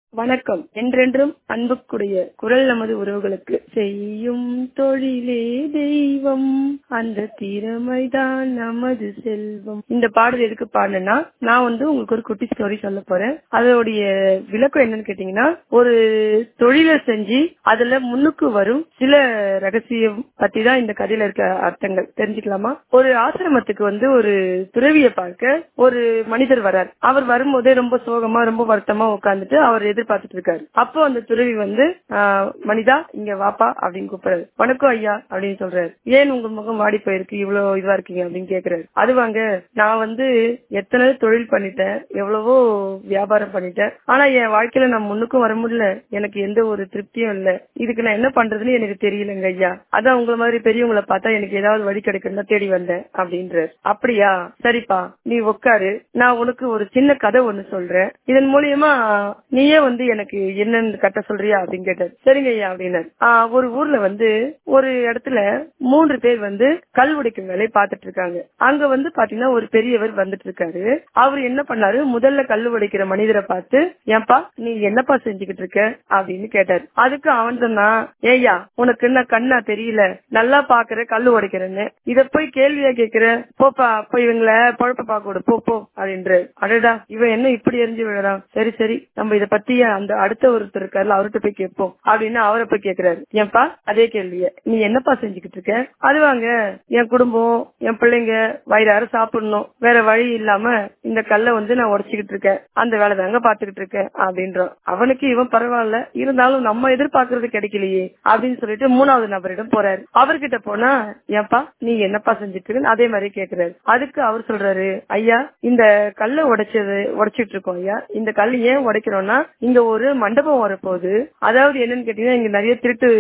வணக்கம் என்றென்றும் அன்புக்குடைய குரல் நமது உறவுகளுக்கு செய்யும் தொழிலே தெய்வம் அந்த திறமைதான் நமது செல்வம் இந்த பாடல் எதுக்கு பாடுனா நான் வந்து உங்களுக்கு ஒரு குட்டி ஸ்டோரி சொல்ல போறேன் அதோடைய விளக்கம் என்னன்னு கேட்டீங்கன்னா ஒரு தொழிலை செஞ்சு அதுல முன்னுக்கு வரும் சில ரகசியம் பத்தி தான் இந்த கதையில இருக்க அர்த்தங்கள் தெரிஞ்சுக்கலாமா ஒரு ஆசிரமத்துக்கு வந்து ஒரு துறவியை பார்க்க ஒரு மனிதர் வரார் அவர் வரும்போதே ரொம்ப சோகமா ரொம்ப வருத்தமா உட்கார்ந்துட்டு அவர் எதிர்பார்த்துட்டு இருக்காரு அப்போ அந்த துறவி வந்து "ஆஹ், மனிதா இங்க வாப்பா அப்படின்னு கூப்பிடுறாரு வணக்கம் ஐயா அப்படின்னு சொல்றாரு ஏன் உங்க முகம் வாடி போயிருக்கு இவ்வளவு இதுவா இருக்கீங்க அப்படின்னு கேக்குறாரு அது வாங்க நான் வந்து எத்தனை தொழில் பண்ணிட்டேன் எவ்வளவோ வியாபாரம் பண்ணிட்டேன் ஆனா என் வாழ்க்கையில நான் முன்னுக்கும் வர முடியல எனக்கு எந்த ஒரு திருப்தியும் இல்ல இதுக்கு நான் என்ன பண்றதுன்னு எனக்கு தெரியலங்க ஐயா அதான் உங்களை மாதிரி பெரியவங்களை பார்த்தா எனக்கு ஏதாவது வழி கிடைக்கணும் தான் தேடி வந்தேன் அப்படின்றாரு அப்படியா சரிப்பா நீ உட்காரு நான் உனக்கு ஒரு சின்ன கதை ஒண்ணு சொல்றேன் இதன் மூலியமா நீயே வந்து எனக்கு என்னன்னு கட்ட சொல்றியா அப்படின்னு கேட்டாரு சரிங்க ஐயா அப்படின்னாரு ஆஹ் ஒரு ஊர்ல வந்து ஒரு இடத்துல மூன்று பேர் வந்து கல் உடைக்கும் வேலையை பார்த்துட்டு இருக்காங்க அங்க வந்து பாத்தீங்கன்னா ஒரு பெரியவர் வந்துட்டு இருக்காரு அவர் என்ன பண்ணாரு முதல்ல கல் உடைக்கிற மனிதரை பார்த்து ஏன்பா நீ என்னப்பா செஞ்சுக்கிட்டு இருக்க அப்படின்னு கேட்டாரு அதுக்கு அவன் சொன்னான் ஏய்யா உனக்கு என்ன கண்ணா தெரியல நல்லா பாக்குற கல்லு உடைக்கிறேன்னு இத போய் கேள்வியா கேக்குற போப்பா போய் இவங்கள பொழப்ப பார்க்க விடு போ போ அப்படின்றாரு அடடா இவன் என்ன இப்படி எரிஞ்சு விழுறான் சரி சரி நம்ம இத பத்தி அந்த அடுத்த ஒருத்தர் இருக்காருல அவர்கிட்ட போய் கேட்போம் அப்படின்னு அவரை போய் கேக்குறாரு ஏன்பா அதே கேள்விய நீ என்னப்பா செஞ்சுக்கிட்டு இருக்க அது வாங்க என் குடும்பம் என் பிள்ளைங்க வயிறார சாப்பிடணும் வேற வழி இல்லாம இந்த கல்லை வந்து நான் உடைச்சுக்கிட்டு இருக்கேன் அந்த வேலை தாங்க பாத்துக்கிட்டு இருக்கேன் அப்படின்றான் அவனுக்கு இவன் பரவாயில்ல இருந்தாலும் நம்ம எதிர்பார்க்கறது கிடைக்கலையே அப்படின்னு சொல்லிட்டு மூணாவது நபரிடம் போறாரு அவர்கிட்ட போனா ஏன்பா நீ என்னப்பா செஞ்சுட்டு இருக்கன்னு அதே மாதிரி கேக்குறாரு அதுக்கு அவர் சொல்றாரு ஐயா இந்த கல்லை உடைச்சது உடைச்சிட்டு இருக்கோம் ஐயா இந்த கல் ஏன் உடைக்கிறோம்னா இங்க ஒரு மண்டபம் வரப்போகுது அதாவது என்னன்னு கேட்டீங்கன்னா இங்க நிறைய திருட்டு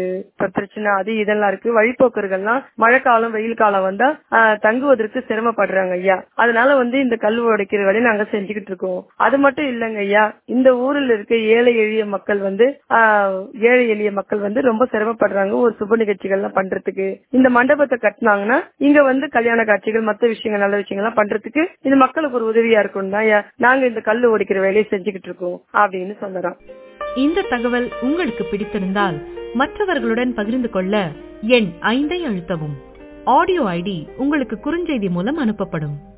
ப- பிரச்சனை அது இதெல்லாம் இருக்கு வழிபோக்கர்கள்லாம் மழை காலம் வெயில் காலம் வந்தா ஆஹ், தங்குவதற்கு சிரமப்படுறாங்க ஐயா அதனால வந்து இந்த கல் உடைக்கிற வேலையை நாங்க செஞ்சுக்கிட்டு இருக்கோம் அது மட்டும் இல்லைங்க ஐயா இந்த ஊர்ல இருக்க ஏழை எளிய மக்கள் வந்து ஆஹ், ஏழை எளிய மக்கள் வந்து ரொம்ப சிரமப்படுறாங்க ஒரு சுப நிகழ்ச்சிகள்லாம் பண்றதுக்கு இந்த மண்டபத்தை கட்டினாங்கன்னா இங்க வந்து கல்யாண காட்சிகள் மத்த விஷயங்கள் நல்ல விஷயங்கள்லாம் பண்றதுக்கு இது மக்களுக்கு ஒரு உதவியா இருக்கும் தான் ஐயா நாங்க இந்த கல் உடைக்கிற வேலையை செஞ்சுக்கிட்டு இருக்கோம் அப்படின்னு சொல்லலாம் இந்த தகவல் உங்களுக்கு பிடித்திருந்தால் மற்றவர்களுடன் பகிர்ந்து கொள்ள எண் ஐந்தை அழுத்தவும் ஆடியோ ஐடி உங்களுக்கு குறுஞ்செய்தி மூலம் அனுப்பப்படும்